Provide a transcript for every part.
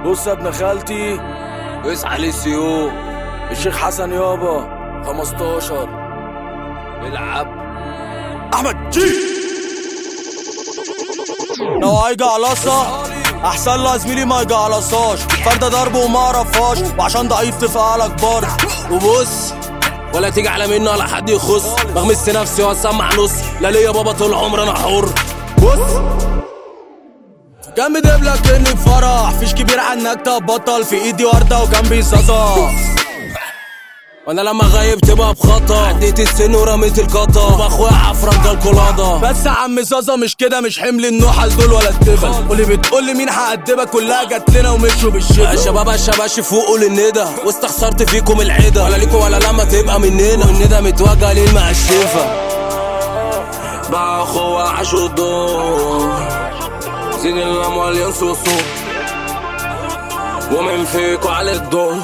بص يا ابن خالتي اصحى للسيوف الشيخ حسن يابا 15 العب احمد جي لو هيجي على قصة احسن له يا زميلي ما يجي على صاش فرده ضرب وما عرفهاش وعشان ضعيف تفعلك برضه وبص ولا تيجي على منه ولا حد يخص بغمس نفسي واسمع نص لا ليا بابا طول عمري انا حر بص جنبي دبلك اني بفرح فيش كبير عنك تبطل في ايدي وردة وجنبي زازا وانا لما غايب تبقى بخطا عديت السن ورميت القطا واخويا عفرة الكولاده بس يا عم زازا مش كده مش حمل النحل دول ولا التبل واللي بتقول لي مين هأدبك كلها جت لنا ومشوا يا بالشبل شباب يا شباشي فوقوا للندى واستخسرت فيكم العدا ولا ليكم ولا لما تبقى مننا والندى متوجه ليل مع الشفا بقى اخوة عاشوا الدور زين الاموال ينصصوا ومن فيكوا على الدور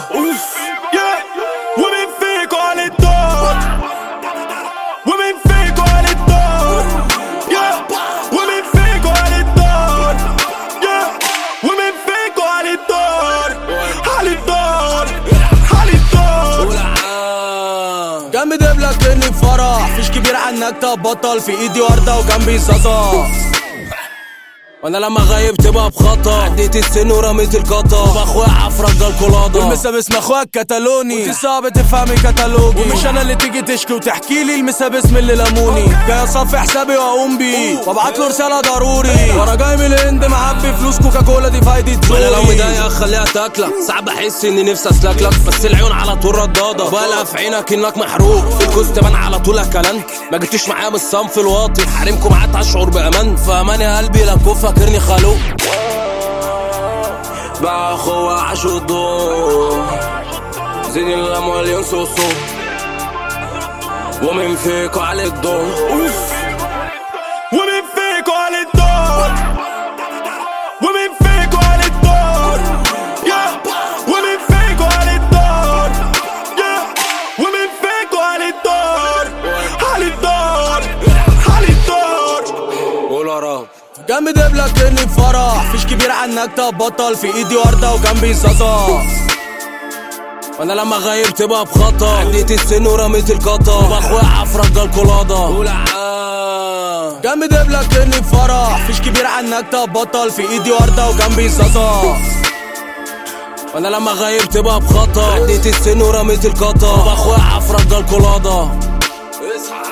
ومن فيكوا على الدور ومن فيكوا على الدور ومن فيكوا على الدور ومن فيكوا على الدور على الدور على الدور والعام جنبي دبلك اني بفرح فيش كبير عنك تبطل في ايدي وردة وجنبي زازا وانا لما غايب تبقى بخطا عديت السن ورميت القطا واخويا عفرة الكولاده المسابس اخوك كتالوني وانت صعب تفهمي كتالوجي ومش انا اللي تيجي تشكي وتحكي لي المسابس من اللي لموني جاي اصفي حسابي واقوم بيه وابعت له رساله ضروري وانا جاي من الهند معبي فلوس كوكاكولا دي فايدة انا لو زوري مضايق خليها تاكلك ساعات بحس اني نفسي اسلكلك بس العيون على طول رداده بقى في عينك انك محروق الكوز تبان على طول اكلنت ما جبتوش معايا من الصنف الواطي حريمكم عاد اشعر بامان فامان يا قلبي لا تكون فاكرني خلوق بقى اخوة عاشوا الدور زين الاموال ينصصوا ومن فيكوا على الدور ومن فيكوا على الدور ومن فيكوا على الدور ومن فيكوا على الدور ومن فيكوا على الدور على الدور على الدور قول يا رب جنبي دبلك اني بفرح فيش كبير عنك تبطل في ايدي وردة وجنبي زازا وانا لما غايب تبقى بخطا عديت السن ورميت القطا واخويا عفرة الكولاده والعام جنبي دبلك اني بفرح فيش كبير عنك تبطل في ايدي وردة وجنبي زازا وانا لما غايب تبقى بخطا عديت السن ورميت القطا واخويا عفرة الكولاده اصحى